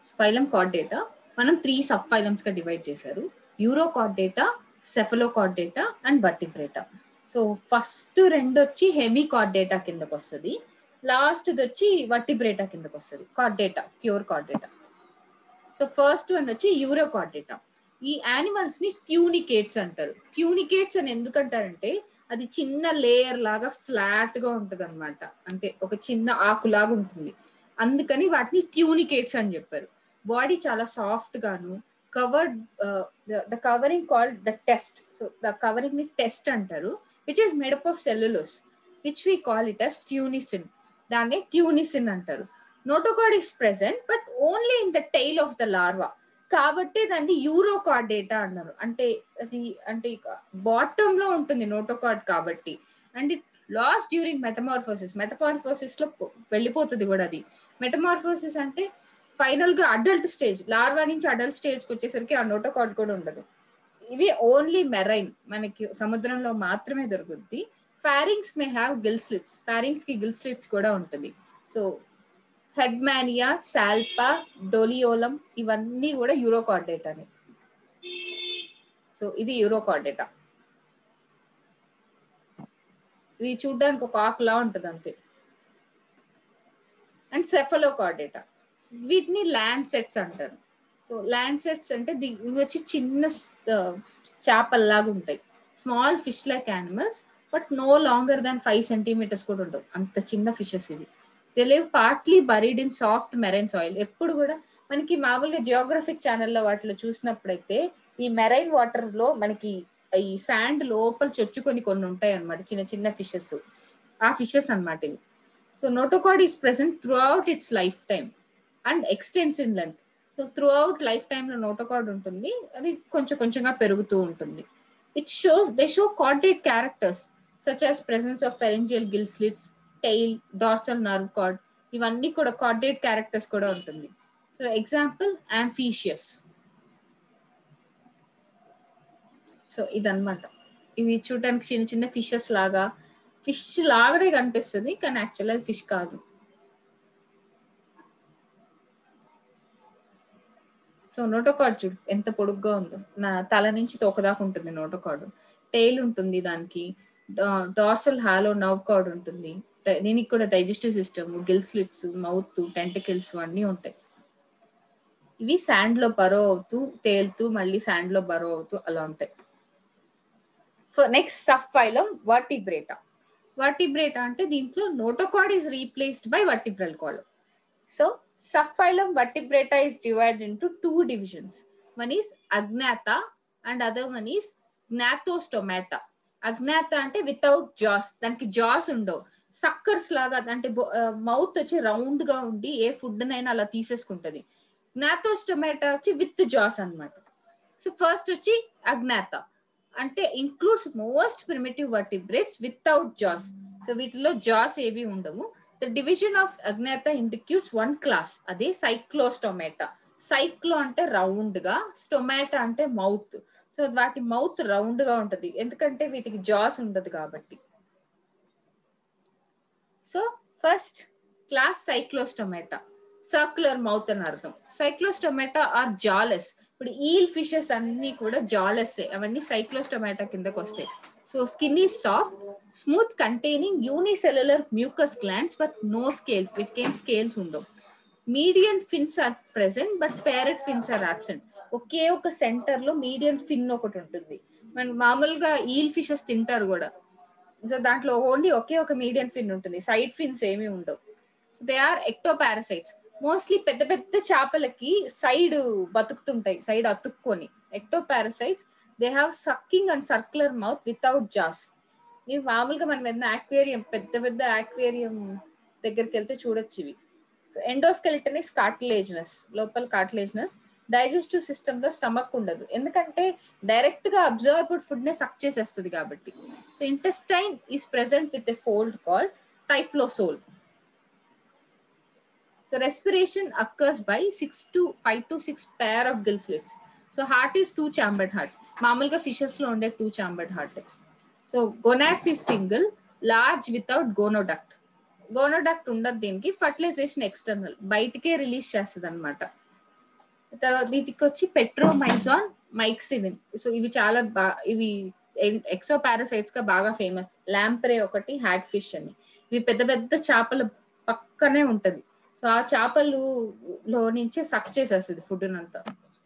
Phylum Chordata మనం three sub phylums గా divide చేశారు Urochordata Cephalochordata and Vertebrata so first రెండు వచ్చి హెమీ కార్డేటా కిందకు వస్తుంది లాస్ట్ వచ్చి వర్టిబ్రేటా కిందకు వస్తుంది Chordata pure Chordata so first one వచ్చి యూరో కార్డేటా ఈ యానిమల్స్ ని ట్యూనికేట్స్ అంటారు ట్యూనికేట్స్ అని ఎందుకంటారంటే అది చిన్న లేయర్ లాగా ఫ్లాట్ గా ఉంటది అనమాట అంటే ఒక చిన్న ఆకులాగా ఉంటుంది అందుకని వాటిని ట్యూనికేట్స్ అని చెప్పారు బాడీ చాలా సాఫ్ట్ గాను covered the covering called the test so the covering ని టెస్ట్ అంటారు which is made up of cellulose which we call it as tunicin దాన్ని ట్యూనిసిన్ అంటారు notochord is present but only in the tail of the larva కాబట్టి దాన్ని Urochordata అన్నారు అంటే అది అంటే బాటమ్ లో ఉంటుంది నోటోకార్డ్ కాబట్టి and it loss during metamorphosis metamorphosis లో వెళ్ళిపోతుంది కూడా అది మెటమార్ఫోసిస్ అంటే ఫైనల్ గా అడల్ట్ స్టేజ్ లార్వా నుంచి అడల్ట్ స్టేజ్ కి వచ్చేసరికి ఆ నోటోకార్డ్ కూడా ఉండదు ఇవి ఓన్లీ మెరైన్ మనకి సముద్రంలో మాత్రమే దొరుకుద్ది pharynx may have gill slits pharynx కి గిల్ స్లిట్స్ కూడా ఉంటుంది సో హెడ్మానియా సాల్పా డోలియోలం ఇవన్నీ కూడా యూరోకార్డేటానే సో ఇది యూరోకార్డేటా ఇది చూడడానికి ఒక ఆకులా ఉంటుంది అంతే అండ్ సెఫలోకార్డేటా వీటిని ల్యాండ్ సెట్స్ అంటారు సో ల్యాండ్ సెట్స్ అంటే ఇవి వచ్చి చిన్న చేపల్లాగా ఉంటాయి small fish like animals but no longer than five centimetres కూడా ఉండవు అంత చిన్న ఫిషెస్ ఇవి they live partly buried in soft marine soil ఎప్పుడు కూడా మనకి మామూలుగా జియోగ్రఫిక్ ఛానల్లో వాటిలో చూసినప్పుడైతే ఈ మెరైన్ వాటర్ లో మనకి ఈ శాండ్ లోపల చొచ్చుకొని కొన్ని ఉంటాయి అనమాట చిన్న చిన్న ఫిషెస్ ఆ ఫిషెస్ అనమాట ఇవి so notochord is present throughout its life time and extends in length so throughout life టైంలో నోటోకాడ్ ఉంటుంది అది కొంచెం కొంచెంగా పెరుగుతూ ఉంటుంది it shows they show chordate characters such as presence of pharyngeal gill slits tail dorsal nerve cord ఇవన్నీ కూడా caudate characters కూడా ఉంటుంది సో ఎగ్జాంపుల్ యాంఫీషియస్ సో ఇదన్నమాట ఇవి చూడటానికి చిన్న చిన్న ఫిషెస్ లాగా ఫిష్ లాగానే కనిపిస్తుంది కానీ యాక్చువల్ అది ఫిష్ కాదు సో నోటోకార్డ్ చూడు ఎంత పొడుగ్గా ఉందో నా తల నుంచి తోకదాకా ఉంటుంది నోటోకార్డ్ టైల్ ఉంటుంది దానికి డార్సల్ హాలో నర్వ్ కార్డ్ ఉంటుంది దీనికి కూడా digestive system gill slits mouth tentacles అన్నీ ఉంటాయి ఇవి శాండ్ లో బరో అవుతూ తేలుతూ మళ్ళీ శాండ్ లో బరో అవుతూ అలా ఉంటాయి next sub phylum Vertebrata Vertebrata అంటే దీంట్లో notochord is replaced by vertebral column so sub phylum Vertebrata is divided into two divisions one is Agnatha and other one is Gnathostomata Agnatha అంటే వితౌట్ జాస్ దానికి jaws ఉండవు suckers లాగా అంటే mouth వచ్చి round గా ఉండి ఏ ఫుడ్ నైనా అలా తీసేసుకుంటది జ్ఞాతోస్టొమాటా వచ్చి విత్ జాస్ అనమాట సో ఫస్ట్ వచ్చి అజ్ఞాత అంటే includes most primitive vertebrates without jaws so వీటిలో జాస్ ఏవి ఉండవు the division of Agnatha includes one class అదే సైక్లోస్టొమాటా సైక్లో అంటే రౌండ్ గా స్టొమాటా అంటే మౌత్ సో వాటి మౌత్ రౌండ్ గా ఉంటది ఎందుకంటే వీటికి జాస్ ఉండదు కాబట్టి so first class Cyclostomata circular mouth అని అర్థం సైక్లోస్టొమాటా ఆర్ జాలెస్ ఇప్పుడు ఈల్ ఫిషెస్ అన్ని కూడా జాలెస్ అవన్నీ సైక్లోస్టొమాటా కిందకు వస్తాయి so skin is soft smooth containing unicellular mucous glands but no scales వీటికేం స్కేల్స్ ఉండవు median fins are present but paired fins are absent ఒకే ఒక సెంటర్ లో మీడియన్ ఫిన్ ఒకటి ఉంటుంది మన మామూలుగా ఈల్ ఫిషెస్ తింటారు కూడా సో దాంట్లో ఓన్లీ ఒకే ఒక మీడియన్ ఫిన్ ఉంటుంది సైడ్ ఫిన్స్ ఏమీ ఉండవు so they are ectoparasites mostly పెద్ద పెద్ద చేపలకి సైడ్ బతుకుతుంటాయి సైడ్ అతుక్కొని ectoparasites they have sucking and circular mouth without jaws ఇవి మామూలుగా మనం ఏదైనా ఆక్వేరియం పెద్ద పెద్ద ఆక్వేరియం దగ్గరికి వెళ్తే చూడొచ్చు ఇవి సో ఎండోస్కెలిటన్ ఇస్ కార్టిలేజినస్ లోపల కార్టిలేజినస్ డైజెస్టివ్ సిస్టమ్ లో స్టమక్ ఉండదు ఎందుకంటే డైరెక్ట్ గా అబ్జర్వ్డ్ ఫుడ్ నే సక్ చేసేస్తుంది కాబట్టి so intestine is present with a fold called typhlosole so respiration occurs by six to five to six pair of gill slits so heart is two chambered heart మామూలుగా fishes లో ఉండే two chambered heart so gonads is single large without gonoduct gonoduct ఉండదు దీనికి fertilisation external బయటికే release చేస్తుంది అనమాట తర్వాత వీటికి వచ్చి పెట్రోమైజాన్ మైక్సివిన్ సో ఇవి చాలా బా ఇవి ఎక్సో పారాసైట్స్ గా బాగా ఫేమస్ ల్యాంప్రే ఒకటి హ్యాగ్ ఫిష్ అని ఇవి పెద్ద పెద్ద చేపల పక్కనే ఉంటది సో ఆ చేపలు లో నుంచే సక్ చేసేస్తుంది ఫుడ్ అంతా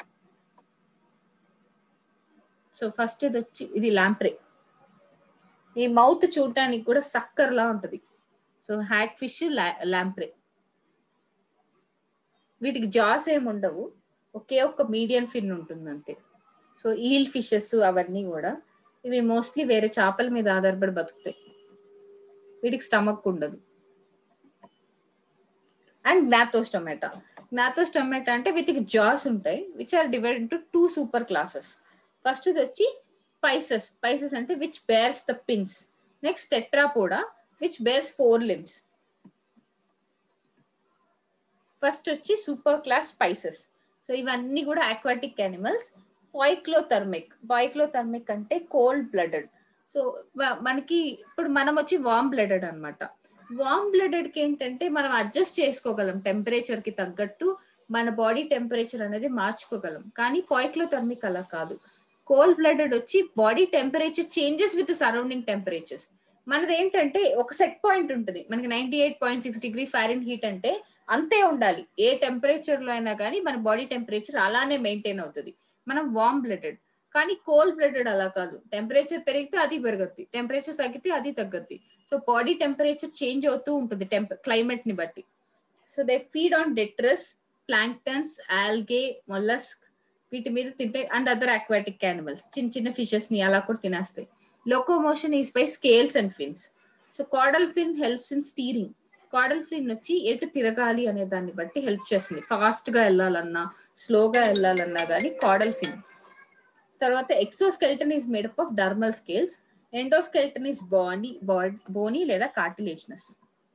సో ఫస్ట్ ఇది వచ్చి ఇది ల్యాంప్రే ఈ మౌత్ చూడటానికి కూడా సక్కర్ లా ఉంటది సో హ్యాక్ ఫిష్ ల్యాంప్రే వీటికి జాస్ ఏమి ఉండవు ఒకే ఒక్క మీడియం ఫిన్ ఉంటుంది అంతే సో ఈల్ ఫిషెస్ అవన్నీ కూడా ఇవి మోస్ట్లీ వేరే చేపల మీద ఆధారపడి బతుకుతాయి వీటికి స్టమక్ ఉండదు and Gnathostomata Gnathostomata అంటే వీటికి జాస్ ఉంటాయి which are divide into two super classes first వచ్చి పైసెస్ పైసెస్ అంటే which bears the fins next Tetrapoda which bears four limbs first వచ్చి సూపర్ క్లాస్ స్పైసెస్ సో ఇవన్నీ కూడా aquatic animals పాయిక్లోథర్మిక్ పాయిక్లోథర్మిక్ అంటే cold blooded so మనకి ఇప్పుడు మనం వచ్చి వామ్ బ్లడెడ్ అనమాట వామ్ బ్లడెడ్ కి ఏంటంటే మనం అడ్జస్ట్ చేసుకోగలం టెంపరేచర్ కి తగ్గట్టు మన బాడీ టెంపరేచర్ అనేది మార్చుకోగలం కానీ పాయిక్లోథర్మిక్ అలా కాదు కోల్డ్ బ్లడెడ్ వచ్చి body temperature changes with surrounding temperatures మనది ఏంటంటే ఒక సెట్ పాయింట్ ఉంటుంది మనకి ninety eight point six degree Fahrenheit అంటే అంతే ఉండాలి ఏ టెంపరేచర్ లో అయినా కానీ మన బాడీ టెంపరేచర్ అలానే మెయింటైన్ అవుతుంది మనం వామ్ బ్లడెడ్ కానీ కోల్డ్ బ్లడెడ్ అలా కాదు టెంపరేచర్ పెరిగితే అది పెరగద్ది టెంపరేచర్ తగ్గితే అది తగ్గద్ది సో బాడీ టెంపరేచర్ చేంజ్ అవుతూ ఉంటుంది టెంప క్లైమేట్ ని బట్టి so they feed on detritus planktons algae mollusc వీటి మీద తింటాయి అండ్ అదర్ అక్వాటిక్ యానిమల్స్ చిన్న చిన్న ఫిషెస్ ని అలా కూడా తినేస్తాయి locomotion is by scales and fins so caudal fin helps in steering caudal fin వచ్చి ఎటు తిరగాలి అనే దాన్ని బట్టి హెల్ప్ చేస్తుంది ఫాస్ట్ గా వెళ్ళాలన్నా స్లోగా వెళ్ళాలన్నా కానీ కాడల్ ఫిన్ తర్వాత exoskeleton is made up of dermal scales endoskeleton is body body bony లేదా కార్టిలేజ్నస్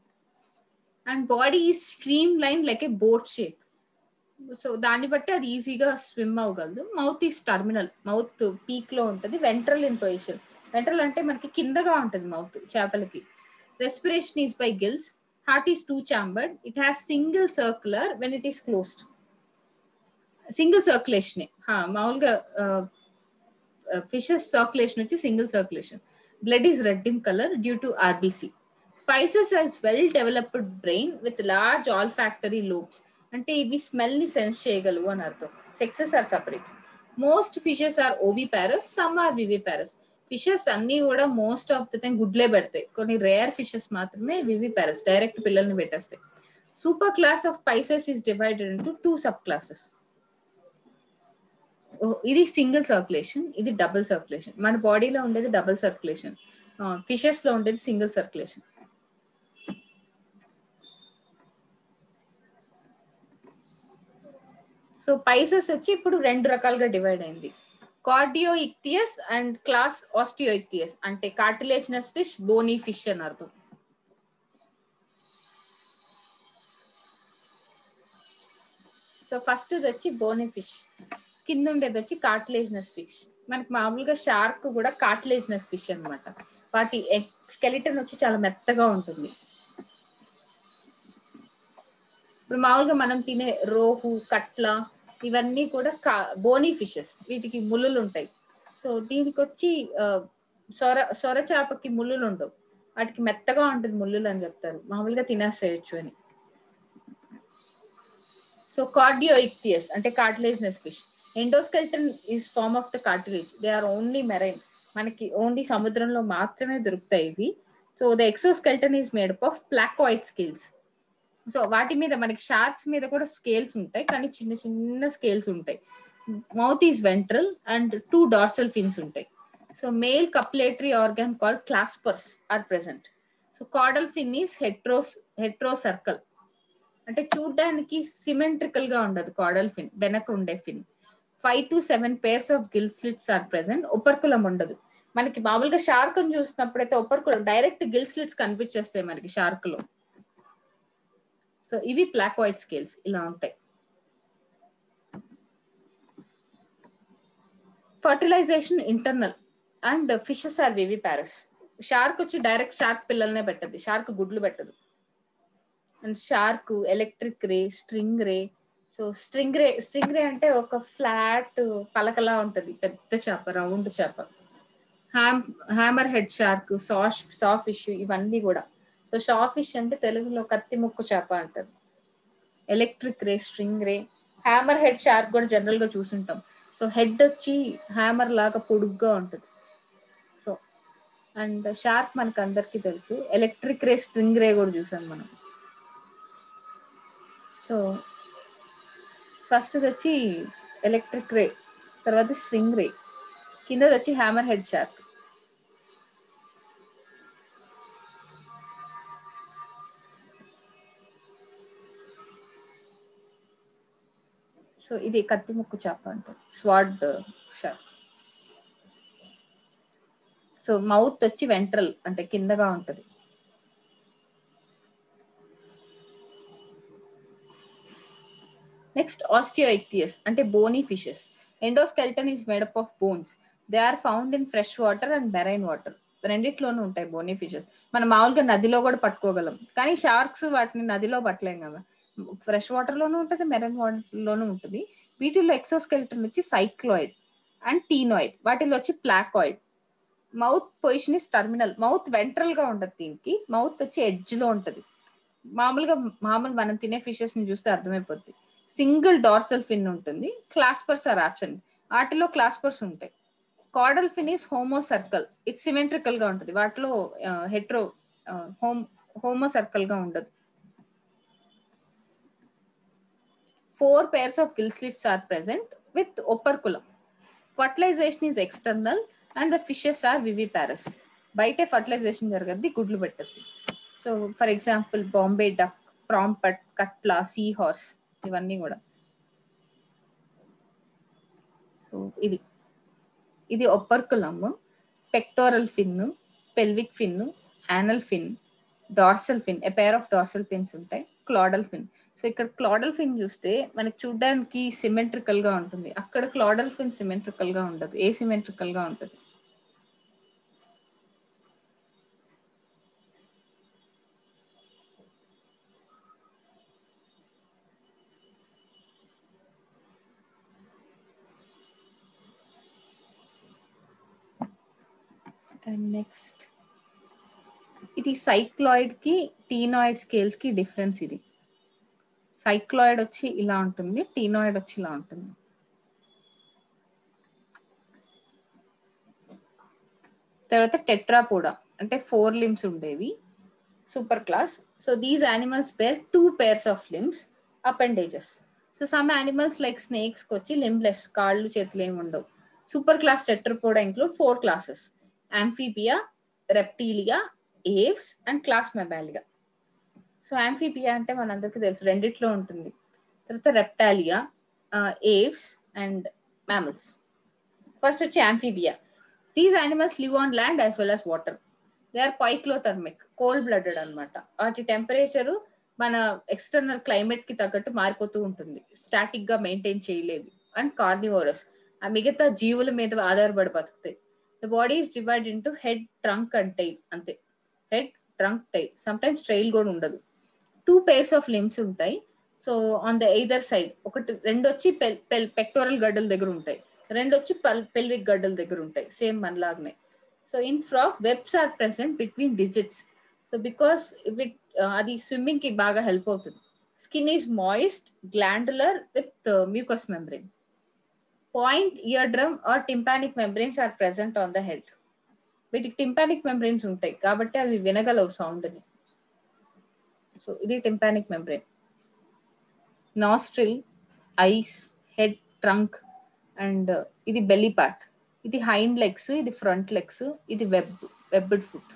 అండ్ బాడీ ఈ streamline like a boat shape so దాన్ని బట్టి అది ఈజీగా స్విమ్ అవ్వగలదు మౌత్ ఈస్ టర్మినల్ మౌత్ పీక్ లో ఉంటుంది వెంట్రల్ ఇన్ పొజిషన్ వెంట్రల్ అంటే మనకి కిందగా ఉంటుంది మౌత్ చేపలకి respiration is by gills heart is two chambered it has single circular when it is closed single circulation మామూలుగా ఫిషెస్ సర్క్యులేషన్ వచ్చి single circulation blood is red in colour due to RBC Pisces has well developed brain with large olfactory lobes అంటే ఇవి smell ని sense చేయగలవు అని అర్థం sexes are separate most fishes are oviparous some are viviparous fishes అన్ని కూడా most of the time గుడ్లే పెడతాయి కొన్ని రేర్ ఫిషెస్ మాత్రమే వివి ప్యారస్ డైరెక్ట్ పిల్లల్ని పెట్టేస్తాయి super class of Pisces is divided into two sub classes ఇది single circulation ఇది డబుల్ సర్క్యులేషన్ మన బాడీలో ఉండేది డబుల్ సర్క్యులేషన్ ఫిషెస్ లో ఉండేది సింగిల్ సర్క్యులేషన్ సో పైసెస్ వచ్చి ఇప్పుడు రెండు రకాలుగా డివైడ్ అయింది కార్డియో ఇక్తియస్ అండ్ క్లాస్ ఆస్టియో ఇక్తియస్ అంటే కార్టిలేజినస్ ఫిష్ బోనీ ఫిష్ అని అర్థం సో ఫస్ట్ వచ్చి బోనీ ఫిష్ కింద ఉండేది వచ్చి కార్టిలేజినస్ ఫిష్ మనకి మామూలుగా షార్క్ కూడా కార్టిలేజినస్ ఫిష్ అనమాట వాటి స్కెలిటన్ వచ్చి చాలా మెత్తగా ఉంటుంది ఇప్పుడు మామూలుగా మనం తినే రోహు కట్ల ఇవన్నీ కూడా బోనీ ఫిషెస్ వీటికి ముళ్ళులు ఉంటాయి సో దీనికి వచ్చి సొర సొర చేపకి ముళ్ళులు ఉండవు వాటికి మెత్తగా ఉంటుంది ముళ్ళులు అని చెప్తారు మామూలుగా తినేసేయచ్చు అని సో కార్డియో ఇక్తియస్ అంటే cartilaginous fish endoskeleton is form of the cartilage they are only marine మనకి ఓన్లీ సముద్రంలో మాత్రమే దొరుకుతాయి ఇవి so the exoskeleton is made up of placoid scales so వాటి మీద మనకి షార్క్స్ మీద కూడా స్కేల్స్ ఉంటాయి కానీ చిన్న చిన్న స్కేల్స్ ఉంటాయి mouth is ventral and two dorsal fins ఉంటాయి so male copulatory organ call claspers are present so caudal fin is heteros heterocercal అంటే చూడడానికి సిమెట్రికల్ గా ఉండదు కాడల్ ఫిన్ వెనక ఉండే fin five to seven pairs of gill slits are present operculum ఉండదు మనకి మామూలుగా షార్క్ చూసినప్పుడైతే ఉపర్కులం డైరెక్ట్ గిల్ స్లిట్స్ కనిపించేస్తాయి మనకి షార్క్ లో సో ఇవి ప్లాక్వాయిట్ స్కేల్స్ ఇలా ఉంటాయి fertilisation internal and fishes are viviparous shark వచ్చి డైరెక్ట్ షార్క్ పిల్లల్నే పెట్టదు షార్క్ గుడ్లు పెట్టదు and shark electric ray stingray so stingray stingray అంటే ఒక ఫ్లాట్ పలకలా ఉంటది పెద్ద చేప రౌండ్ చేప ham hammerhead shark saw sawfish ఇవన్నీ కూడా సో షా ఫిష్ అంటే తెలుగులో కత్తి ముక్కు చేప అంటారు electric ray stingray hammerhead shark కూడా జనరల్ గా చూసుంటాం సో హెడ్ వచ్చి హ్యామర్ లాగా పొడుగ్గా ఉంటుంది సో అండ్ షార్క్ మనకు అందరికీ తెలుసు ఎలక్ట్రిక్ రే స్ట్రింగ్ రే కూడా చూసాం మనం సో ఫస్ట్ వచ్చి ఎలక్ట్రిక్ రే తర్వాత స్ట్రింగ్ రే కింద వచ్చి హ్యామర్ హెడ్ షార్క్ సో ఇది కత్తి ముక్కు చేప అంటారు స్వాడ్ షార్క్ సో మౌత్ వచ్చి వెంట్రల్ అంటే కిందగా ఉంటది నెక్స్ట్ ఆస్టియోఇక్తియస్ అంటే bony fishes endoskeleton is made up of bones they are found in fresh water and marine water రెండిట్లోనూ ఉంటాయి బోనీ ఫిషెస్ మనం మామూలుగా నదిలో కూడా పట్టుకోగలం కానీ షార్క్స్ వాటిని నదిలో పట్టలేం కదా ఫ్రెష్ వాటర్ లోనూ ఉంటుంది మెరైన్ వాటర్ లోనూ ఉంటుంది వీటిల్లో ఎక్సోస్కెల్టన్ వచ్చి సైక్లాయిడ్ అండ్ టీనాయిడ్ వాటిలో వచ్చి placoid mouth position is terminal mouth ventral గా ఉంటుంది దీనికి మౌత్ వచ్చి ఎడ్జ్ లో ఉంటది మామూలుగా మామూలు మనం తినే ఫిషెస్ ని చూస్తే అర్థమైపోద్ది సింగిల్ డార్సల్ ఫిన్ ఉంటుంది క్లాస్పర్స్ ఆర్ ఆబ్సెంట్ వాటిలో క్లాస్పర్స్ ఉంటాయి caudal fin is homocercal it symmetrical గా ఉంటుంది వాటిలో హెట్రో హోమ్ హోమో సర్కిల్ గా ఉండదు four pairs of gill slits are present with operculum. Fertilization is external and the fishes are viviparous. బయటే fertilisation జరగద్ది గుడ్లు పెట్టద్ది so for example Bombay duck pomfret catla seahorse ఇవన్నీ కూడా సో ఇది ఇది operculum pectoral fin pelvic fin anal fin dorsal fin a pair of dorsal fins ఉంటాయి caudal ఫిన్ so ఇక్కడ క్లాడల్ ఫిన్ చూస్తే మనకి చూడడానికి సిమెట్రికల్ గా ఉంటుంది అక్కడ క్లాడల్ ఫిన్ సిమెట్రికల్ గా ఉండదు ఏ సిమెట్రికల్ గా ఉంటుంది అండ్ నెక్స్ట్ ఇది సైక్లాయిడ్ కి టీనాయిడ్ స్కేల్స్ కి డిఫరెన్స్ ఇది సైక్లాయిడ్ వచ్చి ఇలా ఉంటుంది టీనాయిడ్ వచ్చి ఇలా ఉంటుంది తర్వాత టెట్రాపోడా అంటే ఫోర్ లిమ్స్ ఉండేవి super class so these animals pair two pairs of limbs appendages so some animals like స్నేక్స్ కి వచ్చి లింబ్లెస్ కాళ్ళు చేతులు ఏమి ఉండవు super class Tetrapoda include four classes Amphibia Reptilia Aves and class Mammalia so Amphibia అంటే మనందరికీ తెలుసు రెండిట్లో ఉంటుంది తర్వాత Reptilia Aves and mammals first వచ్చి Amphibia these animals live on land as well as water they are poikilothermic cold blooded అనమాట వాటి temperature మన ఎక్స్టర్నల్ క్లైమేట్ కి తగ్గట్టు మారిపోతూ ఉంటుంది స్టాటిక్ గా మెయింటైన్ చేయలేదు అండ్ కార్నివోరస్ ఆ మిగతా జీవుల మీద ఆధారపడి బతుకుతాయి the body is divide into head trunk and tail అంతే head trunk tail some times trail కూడా ఉండదు టూ పేర్స్ ఆఫ్ లిమ్స్ ఉంటాయి so on the either side ఒకటి రెండు వచ్చి పెక్టోరల్ గడ్డల దగ్గర ఉంటాయి రెండు వచ్చి పెల్విక్ గడ్డల దగ్గర ఉంటాయి సేమ్ మనలాగానే so in frog webs are present between digits so because with అది స్విమ్మింగ్ కి బాగా హెల్ప్ అవుతుంది skin is moist glandular with mucus membrane point ear drum or tympanic membranes are present on the head వీటికి tympanic membranes ఉంటాయి కాబట్టి అవి వినగలవు సౌండ్ని సో ఇది tympanic membrane nostril eyes head trunk and ఇది బెల్లీ పార్ట్ ఇది హైండ్ లెగ్స్ ఇది ఫ్రంట్ లెగ్స్ ఇది web వెబ్బడ్ foot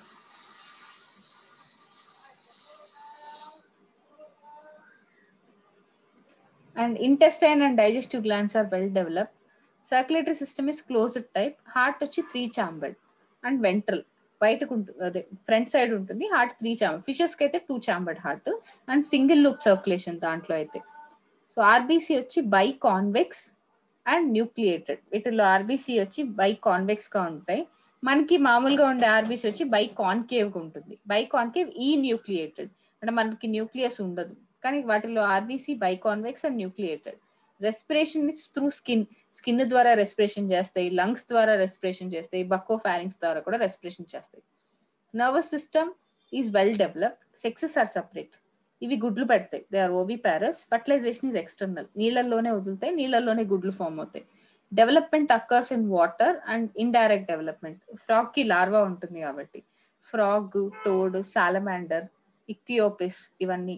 and intestine and digestive glands are well develop circulatory system is closed type heart వచ్చి త్రీ చాంబర్డ్ అండ్ వెంట్రల్ బయటకు ఉంటుంది అదే front side ఉంటుంది heart three chamber fishes కి అయితే two chambered heart and single loop circulation దాంట్లో అయితే so RBC వచ్చి బై కాన్వెక్స్ అండ్ న్యూక్లియేటెడ్ వీటిలో ఆర్బీసీ వచ్చి బై కాన్వెక్స్ గా ఉంటాయి మనకి మామూలుగా ఉండే ఆర్బీసీ వచ్చి బై కాన్కేవ్ గా ఉంటుంది బై కాన్కేవ్ ఈ న్యూక్లియేటెడ్ అంటే మనకి న్యూక్లియస్ ఉండదు కానీ వాటిలో RBC biconvex and nucleated respiration is through skin skin ద్వారా రెస్పిరేషన్ చేస్తాయి లంగ్స్ ద్వారా రెస్పిరేషన్ చేస్తాయి బక్కో ఫ్యారింగ్స్ ద్వారా కూడా రెస్పిరేషన్ చేస్తాయి nervous system is well developed sexes are separate ఇవి గుడ్లు పెడతాయి they are oviparous fertilisation is external నీళ్ళల్లోనే వదులుతాయి నీళ్ళల్లోనే గుడ్లు ఫామ్ అవుతాయి development occurs in water and indirect development frog కి లార్వా ఉంటుంది కాబట్టి ఫ్రాగ్ టోడ్ సాలమాండర్ ఇక్థియోపిస్ ఇవన్నీ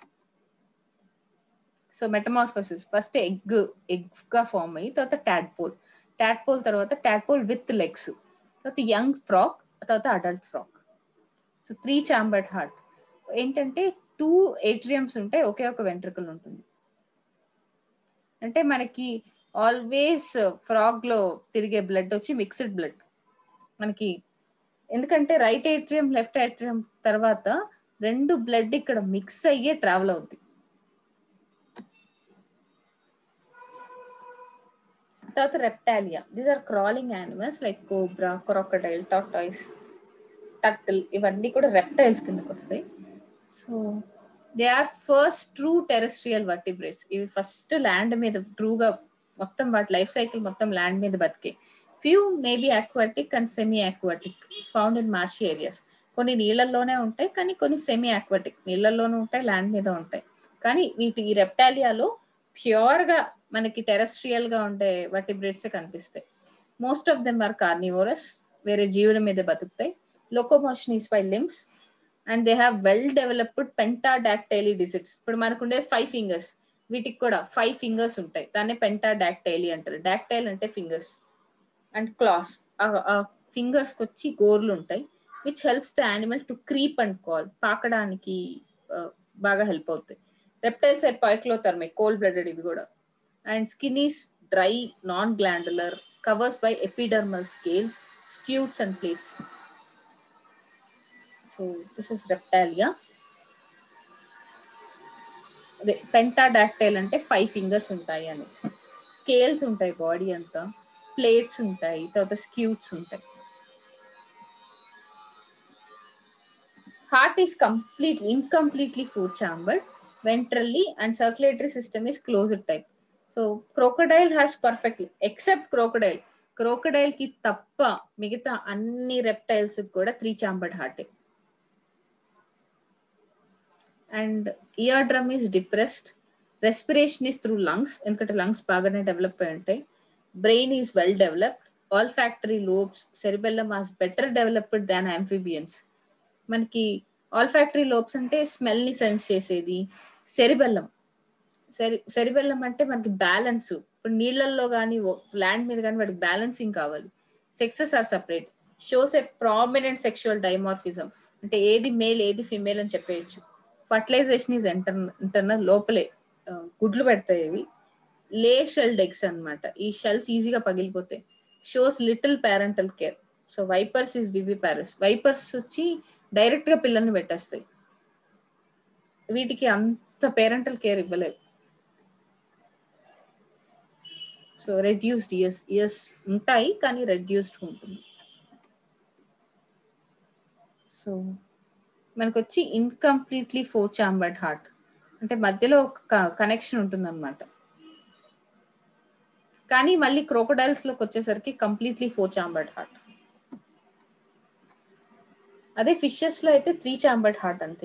so metamorphosis first egg egg గా ఫామ్ అయ్యి తర్వాత ట్యాడ్పోల్ ట్యాడ్పోల్ తర్వాత ట్యాడ్పోల్ విత్ లెగ్స్ తర్వాత యంగ్ ఫ్రాక్ తర్వాత adult frog so three chambered heart ఏంటంటే టూ ఏట్రియంస్ ఉంటాయి ఒకే ఒక వెంట్రుకలు ఉంటుంది అంటే మనకి ఆల్వేస్ ఫ్రాగ్ లో తిరిగే బ్లడ్ వచ్చి మిక్స్డ్ బ్లడ్ మనకి ఎందుకంటే రైట్ ఏట్రియం లెఫ్ట్ ఏట్రియం తర్వాత రెండు బ్లడ్ ఇక్కడ మిక్స్ అయ్యే ట్రావెల్ అవుద్ది తర్వాత Reptilia these are crawling animals like cobra crocodile tortoise turtle ఇవన్నీ కూడా రెప్టైల్స్ కిందకి వస్తాయి so they are first true terrestrial vertebrates ఇవి ఫస్ట్ ల్యాండ్ మీద ట్రూగా మొత్తం వాటి లైఫ్ సైకిల్ మొత్తం ల్యాండ్ మీద బతికే few maybe aquatic and semi aquatic found in marshy areas కొన్ని నీళ్ళల్లోనే ఉంటాయి కానీ కొన్ని సెమీ ఆక్వాటిక్ నీళ్ళల్లోనూ ఉంటాయి ల్యాండ్ మీద ఉంటాయి కానీ వీటి ఈ రెప్టాలియాలో ప్యూర్ గా మనకి టెరెస్ట్రియల్ గా ఉండే వర్టిబ్రేట్స్ కనిపిస్తాయి most of them are carnivorous వేరే జీవుల మీద బతుకుతాయి locomotion is by limbs and they have well developed pentadactyly digits ఇప్పుడు మనకు ఉండే ఫైవ్ ఫింగర్స్ వీటికి కూడా ఫైవ్ ఫింగర్స్ ఉంటాయి దాన్ని పెంటాడాక్టైలీ అంటారు డాక్టైల్ అంటే ఫింగర్స్ అండ్ క్లాస్ ఆ ఫింగర్స్ కి వచ్చి గోర్లు ఉంటాయి which helps the animal to creep and crawl పాకడానికి బాగా హెల్ప్ అవుతాయి రెప్టైల్స్ అయి పైక్లోథర్మిక్ కోల్డ్ బ్లడెడ్ ఇవి కూడా and skin is dry non glandular covers by epidermal scales scutes and plates so this is Reptilia అదే పెంటాడాక్టైల్ అంటే ఫైవ్ ఫింగర్స్ ఉంటాయి అని స్కేల్స్ ఉంటాయి బాడీ అంతా ప్లేట్స్ ఉంటాయి తర్వాత స్క్యూట్స్ ఉంటాయి heart is complete incompletely four chambered ventrally and circulatory system is closed type so crocodile has perfectly except crocodile crocodile కి తప్ప మిగతా అన్ని రెప్టైల్స్ కూడా త్రీ చాంబర్డ్ హార్టే and ear drum is depressed respiration is through lungs ఎందుకంటే lungs బాగానే develop అయి ఉంటాయి brain is well developed olfactory lobes cerebellum as better developed than amphibians మనకి ఆల్ ఫ్యాక్టరీ లోబ్స్ అంటే స్మెల్ ని sense చేసేది cerebellum సెరి సెరిబెల్లం అంటే మనకి బ్యాలెన్స్ ఇప్పుడు నీళ్ళల్లో కానీ ల్యాండ్ మీద కానీ వాడికి బ్యాలెన్సింగ్ కావాలి sexes are separate shows a prominent sexual dimorphism అంటే ఏది మేల్ ఏది ఫిమేల్ అని చెప్పేయచ్చు ఫర్టిలైజేషన్ ఈజ్ ఎంటర్ ఇంటర్నల్ లోపలే గుడ్లు పెడతాయి ఇవి లే షెల్డ్ ఎగ్స్ అనమాట ఈ షెల్స్ ఈజీగా పగిలిపోతాయి shows little parental care so vipers is viviparous vipers వచ్చి డైరెక్ట్ గా పిల్లల్ని పెట్టేస్తాయి వీటికి అంత పేరెంటల్ కేర్ ఇవ్వలేదు సో రెడ్యూస్డ్ ఇయర్స్ ఇయర్స్ ఉంటాయి కానీ రెడ్యూస్డ్ ఉంటుంది సో మనకు వచ్చి ఇన్కంప్లీట్లీ ఫోర్ చాంబర్డ్ హార్ట్ అంటే మధ్యలో ఒక కనెక్షన్ ఉంటుంది అనమాట కానీ మళ్ళీ క్రోకోడైల్స్ లోకి వచ్చేసరికి కంప్లీట్లీ ఫోర్ చాంబర్డ్ హార్ట్ అదే ఫిషెస్ లో అయితే త్రీ చాంబర్డ్ హార్ట్ అంతే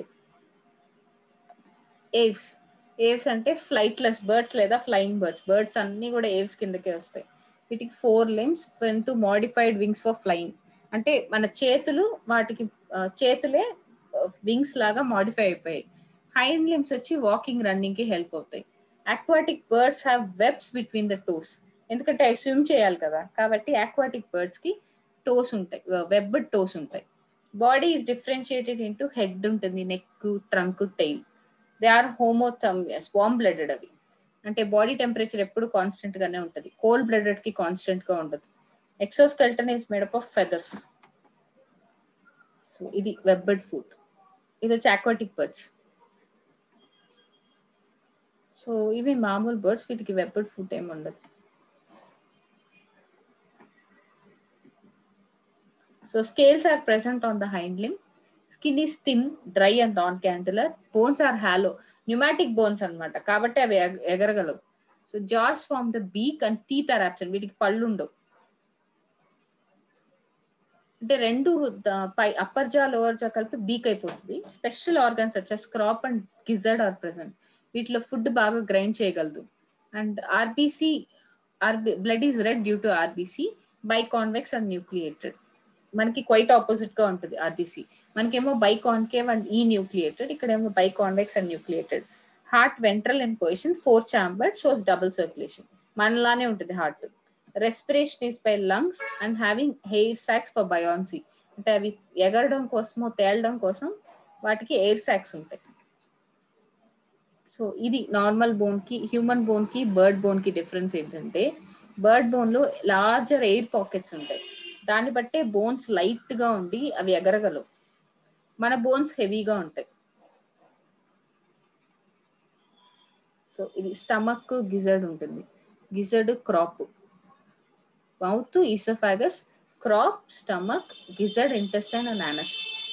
ఏవ్స్ ఏవ్స్ అంటే ఫ్లైట్లెస్ బర్డ్స్ లేదా ఫ్లయింగ్ బర్డ్స్ బర్డ్స్ అన్ని కూడా ఏవ్స్ కిందకే వస్తాయి వీటికి forelimbs to modified wings for flying అంటే మన చేతులు వాటికి చేతులే వింగ్స్ లాగా మాడిఫై అయిపోయాయి హైండ్ లిమ్స్ వచ్చి వాకింగ్ రన్నింగ్ కి హెల్ప్ అవుతాయి aquatic birds have webs between the toes ఎందుకంటే అవి స్విమ్ చేయాలి కదా కాబట్టి అక్వాటిక్ బర్డ్స్ కి టోస్ ఉంటాయి వెబ్ టోస్ ఉంటాయి body is differentiated into head ఉంటుంది neck trunk tail they are homeotherm warm blooded అవి అంటే బాడీ టెంపరేచర్ ఎప్పుడు కాన్స్టెంట్ గానే ఉంటుంది కోల్డ్ బ్లడెడ్ కి కాన్స్టెంట్ గా ఉండదు exoskeleton is made up of feathers so ఇది వెబ్బెడ్ ఫుడ్ ఇది వచ్చి అక్వాటిక్ బర్డ్స్ సో ఇవి మామూలు బర్డ్స్ వీటికి వెబ్బెడ్ ఫుడ్ ఏమి ఉండదు so scales are present on the hind limb skin is thin dry and non glandular bones are hollow pneumatic bones అన్నమాట కాబట్టి అవి ఎగ- ఎగరగలవు so jaws form the beak and teeth are absent వీటికి పళ్ళు ఉండవు అంటే రెండు ద- పై అప్పర్ జా లోవర్ జా కలిపి బీక్ అయిపోతుంది స్పెషల్ ఆర్గన్స్ వచ్చేసి crop and gizzard are present వీటిలో ఫుడ్ బాగా గ్రైండ్ చేయగలదు and RBC R B blood is red due to RBC biconvex and nucleated మనకి క్వైట్ ఆపోజిట్ గా ఉంటుంది ఆర్బీసీ మనకేమో biconcave and enucleated ఇక్కడేమో biconvex and nucleated heart ventral in position four chamber shows double circulation మనలానే ఉంటుంది heart respiration is by lungs and having air sacs for buoyancy అంటే అవి ఎగరడం కోసమో తేలడం కోసం వాటికి ఎయిర్ సాక్స్ ఉంటాయి సో ఇది నార్మల్ బోన్ కి హ్యూమన్ బోన్ కి బర్డ్ బోన్ కి డిఫరెన్స్ ఏంటంటే బర్డ్ బోన్ లో లార్జర్ ఎయిర్ పాకెట్స్ ఉంటాయి దాన్ని బట్టే బోన్స్ లైట్ గా ఉండి అవి ఎగరగలవు మన బోన్స్ హెవీగా ఉంటాయి సో ఇది స్టమక్ గిజర్డ్ ఉంటుంది gizzard crop mouth oesophagus crop stomach gizzard intestine and anus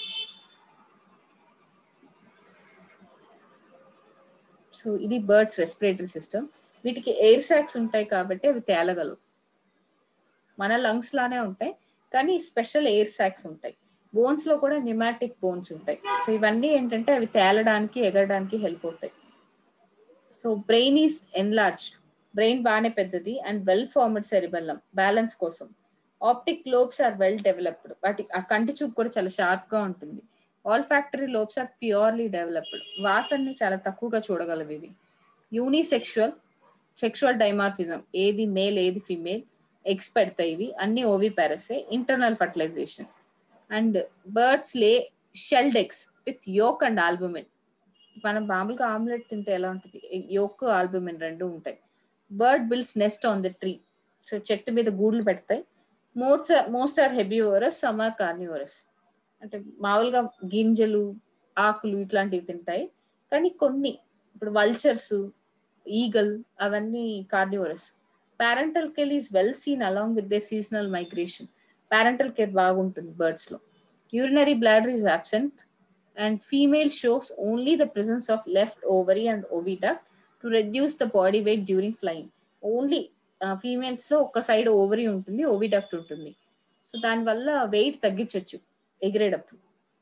so ఇది బర్డ్స్ రెస్పిరేటరీ సిస్టమ్ వీటికి ఎయిర్ సాక్స్ ఉంటాయి కాబట్టి అవి తేలగలవు మన లంగ్స్ లానే ఉంటాయి కానీ స్పెషల్ ఎయిర్ సాక్స్ ఉంటాయి బోన్స్ లో కూడా న్యూమాటిక్ బోన్స్ ఉంటాయి సో ఇవన్నీ ఏంటంటే అవి తేలడానికి ఎగరడానికి హెల్ప్ అవుతాయి so brain is enlarged brain బాగానే పెద్దది and well formed cerebellum balance కోసం optic lobes are well developed వాటి ఆ కంటి చూపు కూడా చాలా షార్ప్ గా ఉంటుంది olfactory lobes are poorly developed వాసన్ని చాలా తక్కువగా చూడగలవు ఇవి యూనిసెక్షువల్ సెక్షువల్ డైమార్ఫిజం ఏది మేల్ ఏది ఫిమేల్ ఎగ్స్ పెడతాయి ఇవి అన్ని ఓవి ప్యారసే internal fertilisation and birds lay shelled eggs with yolk and albumin మనం మామూలుగా ఆమ్లెట్ తింటే ఎలా ఉంటుంది యోక్ ఆల్బుమిన్ రెండు ఉంటాయి bird builds nest on the tree so చెట్టు మీద గూడ్లు పెడతాయి most most are herbivorous some are carnivorous అంటే మామూలుగా గింజలు ఆకులు ఇట్లాంటివి తింటాయి కానీ కొన్ని ఇప్పుడు వల్చర్స్ ఈగల్ అవన్నీ carnivorous parental care is well seen along with they seasonal migration parental care బాగుంటుంది బర్డ్స్ లో urinary bladder is absent and female shows only the presence of left ovary and oviduct to reduce the body wait during flying only females లో ఒక side ovary ఉంటుంది ఓవిడక్ట్ ఉంటుంది so దానివల్ల weight తగ్గించవచ్చు ఎగిరేటప్పుడు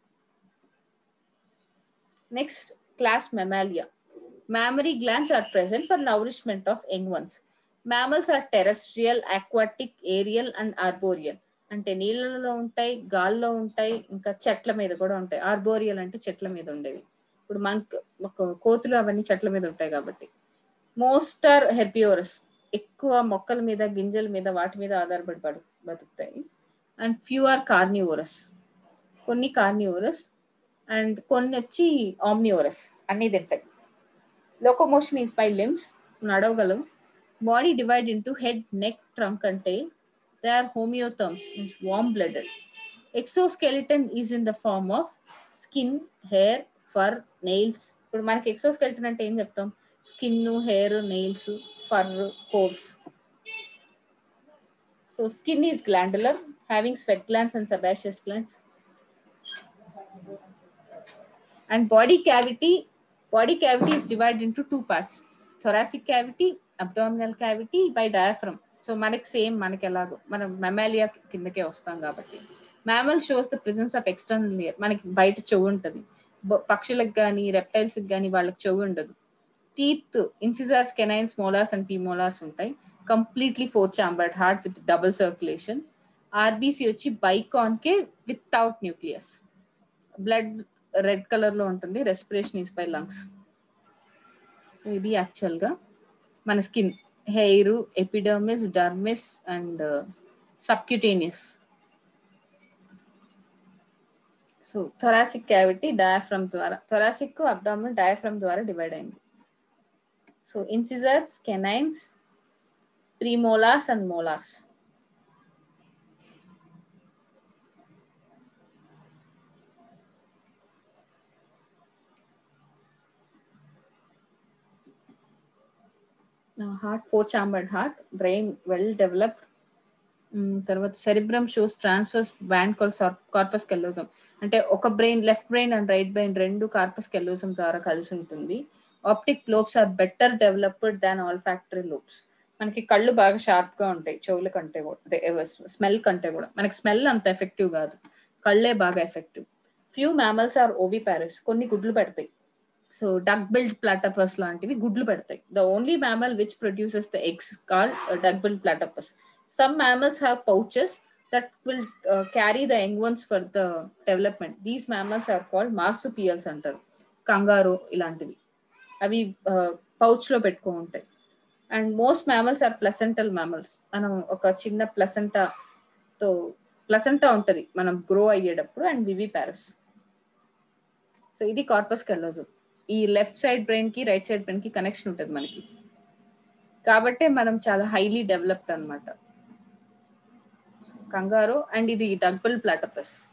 next class Mammalia mammary glands are present for nourishment of young ones. Mammals are terrestrial, aquatic, aerial and arboreal. అంటే నీళ్ళలో ఉంటాయి గాల్లో ఉంటాయి ఇంకా చెట్ల మీద కూడా ఉంటాయి ఆర్బోరియల్ అంటే చెట్ల మీద ఉండేవి ఇప్పుడు మంక్ కోతులు అవన్నీ చెట్ల మీద ఉంటాయి కాబట్టి మోస్ట్ ఆర్ హెర్బియోరస్ ఎక్కువ మొక్కల మీద గింజల మీద వాటి మీద ఆధారపడి పడు బతుకుతాయి అండ్ ఫ్యూ ఆర్ కార్నివోరస్ కొన్ని కార్నివోరస్ అండ్ కొన్ని వచ్చి ఆమ్నివోరస్ అన్ని తింటాయి లోకోమోషన్ ఈస్ బై లిమ్స్ నడవగలం body divide into head neck trunk అంటే they are homeotherms means warm blooded exoskeleton is in the form of skin hair fur nails ఇప్పుడు మనకి exoskeleton అంటే ఏం చెప్తాం skin hair nails fur hooves so skin is glandular having sweat glands and sebaceous glands and body cavity body cavity is divided into two parts thoracic cavity abdominal cavity by diaphragm so మనకి same మనకి ఎలాగో మనం Mammalia కిందకే వస్తాం కాబట్టి mammal shows the presence of external ear మనకి బయట చెవు ఉంటుంది పక్షులకు కానీ రెప్టైల్స్ కానీ వాళ్ళకి చెవు ఉండదు teeth incisors canines molars and premolars ఉంటాయి completely four chambered heart with double circulation RBC వచ్చి biconcave without nucleus blood red colour లో ఉంటుంది respiration is by lungs so ఇది యాక్చువల్ గా మన skin hair epidermis dermis and subcutaneous so thoracic cavity diaphragm ద్వారా thoracic abdomen diaphragm ద్వారా divide అయింది so incisors canines premolars and molars heart four chambered heart brain well developed తర్వాత cerebrum shows transfers band called corpus callosum అంటే ఒక brain left brain and right brain రెండు corpus callosum ద్వారా కలిసి ఉంటుంది optic lobes are better developed than olfactory lobes మనకి కళ్ళు బాగా షార్ప్ గా ఉంటాయి చెవుల కంటే కూడా స్మెల్ కంటే కూడా మనకి స్మెల్ అంత ఎఫెక్టివ్ కాదు కళ్ళే బాగా effective few mammals are oviparous కొన్ని గుడ్లు పెడతాయి సో డక్ బిల్డ్ ప్లాటపస్ లాంటివి గుడ్లు పెడతాయి the only mammal which produces the eggs call duck billed platypus some mammals have pouches that will uh, carry the young ones for the development. These mammals are called marsupials అంటారు కంగారో ఇలాంటివి అవి pouch లో పెట్టుకో ఉంటాయి and most mammals are placental mammals మనం ఒక చిన్న placenta తో ప్లసెంటా ఉంటది మనం గ్రో అయ్యేటప్పుడు అండ్ వివి ప్యారస్ సో ఇది కార్పస్ కెలోజం ఈ లెఫ్ట్ సైడ్ బ్రెయిన్ కి రైట్ సైడ్ బ్రెయిన్ కి కనెక్షన్ ఉంటుంది మనకి కాబట్టి మనం చాలా హైలీ డెవలప్డ్ అనమాట కంగారో అండ్ ఇది డగ్బుల్ ప్లాటపస్